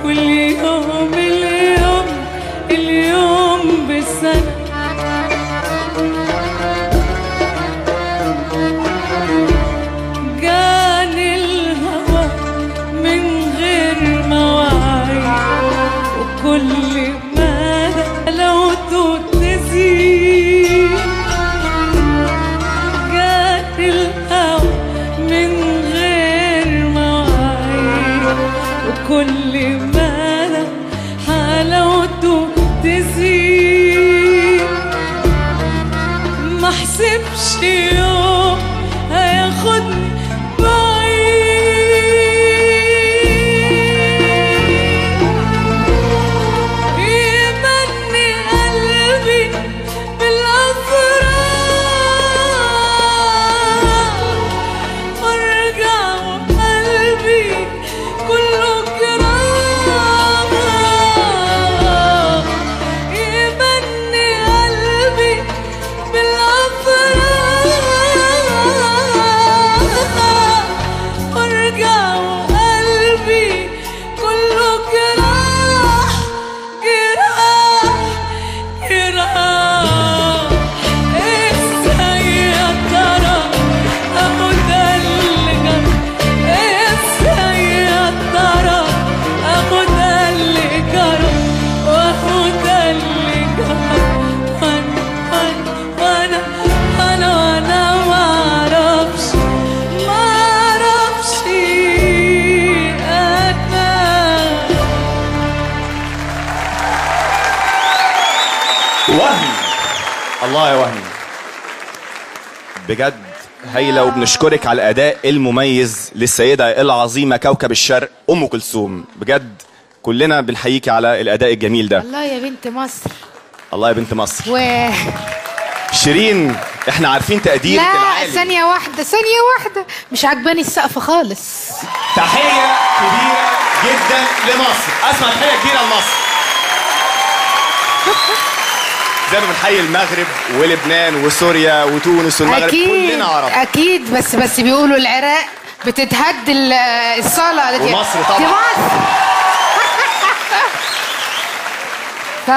واليوم اليوم اليوم بالسنة جاني الهوى من غير مواعيد وكل ما لو تزيد جاني الهوى من غير مواعيد وكل ما حلاوته تزيد ما حسبش يوم هياخدني بعيد يمني قلبي بالأفراح وارجع وقلبي كله جراح يمني قلبي بالأفراح وارجع وقلبي كله جراح جراح جراح ازاي يا ترى اهو ده اللي جرى ازاي يا ترى اهو ده اللي جرى واهو ده اللي جرى وانا وانا وانا وانا ما اعرفش ما اعرفش انا وهم الله يا وهم بجد هايلة وبنشكرك على الأداء المميز للسيدة العظيمة كوكب الشرق أم كلثوم بجد كلنا بنحييكي على الأداء الجميل ده الله يا بنت مصر الله يا بنت مصر و شيرين احنا عارفين تقديرك لا العالي ثانية واحدة ثانية واحدة مش عجباني السقف خالص تحية كبيرة جدا لمصر اسمع تحية كبيرة لمصر زي ما بنحيي المغرب ولبنان وسوريا وتونس والمغرب أكيد كلنا عرب أكيد بس بس بيقولوا العراق بتتهد ال- الصالة دي ومصر طبعا. دي مصر ف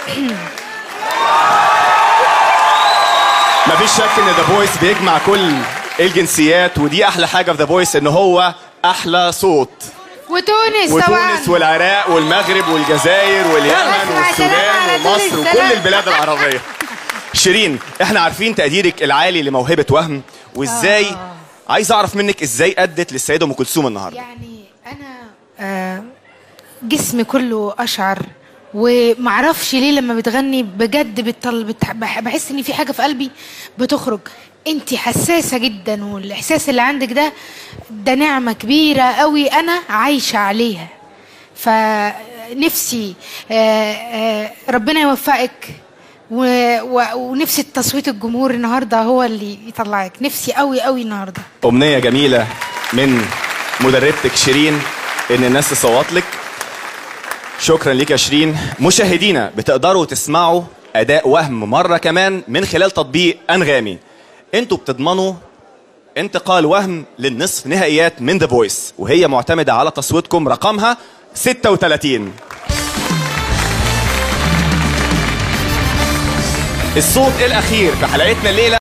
مفيش شك ان ذا فويس بيجمع كل الجنسيات ودي احلى حاجه في ذا فويس ان هو احلى صوت وتونس طبعا وتونس والعراق والمغرب والجزائر واليمن اسمع كلام على والسودان طول ومصر وكل السلام. البلاد العربيه شيرين احنا عارفين تقديرك العالي لموهبه وهم وازاي عايز اعرف منك ازاي ادت للسيده ام كلثوم النهارده يعني انا آه، جسمي كله اشعر ومعرفش ليه لما بتغني بجد بتطل بت- بح- بحس ان في حاجه في قلبي بتخرج انت حساسه جدا والاحساس اللي عندك ده ده نعمه كبيره قوي انا عايشه عليها فنفسي آه، آه، ربنا يوفقك و- و- ونفسي تصويت الجمهور النهارده هو اللي يطلعك نفسي قوي قوي النهارده امنيه جميله من مدربتك شيرين ان الناس تصوت لك شكرا ليك يا شيرين مشاهدينا بتقدروا تسمعوا اداء وهم مره كمان من خلال تطبيق انغامي انتوا بتضمنوا انتقال وهم للنصف نهائيات من ذا فويس وهي معتمده على تصويتكم رقمها 36 الصوت الاخير في حلقتنا الليله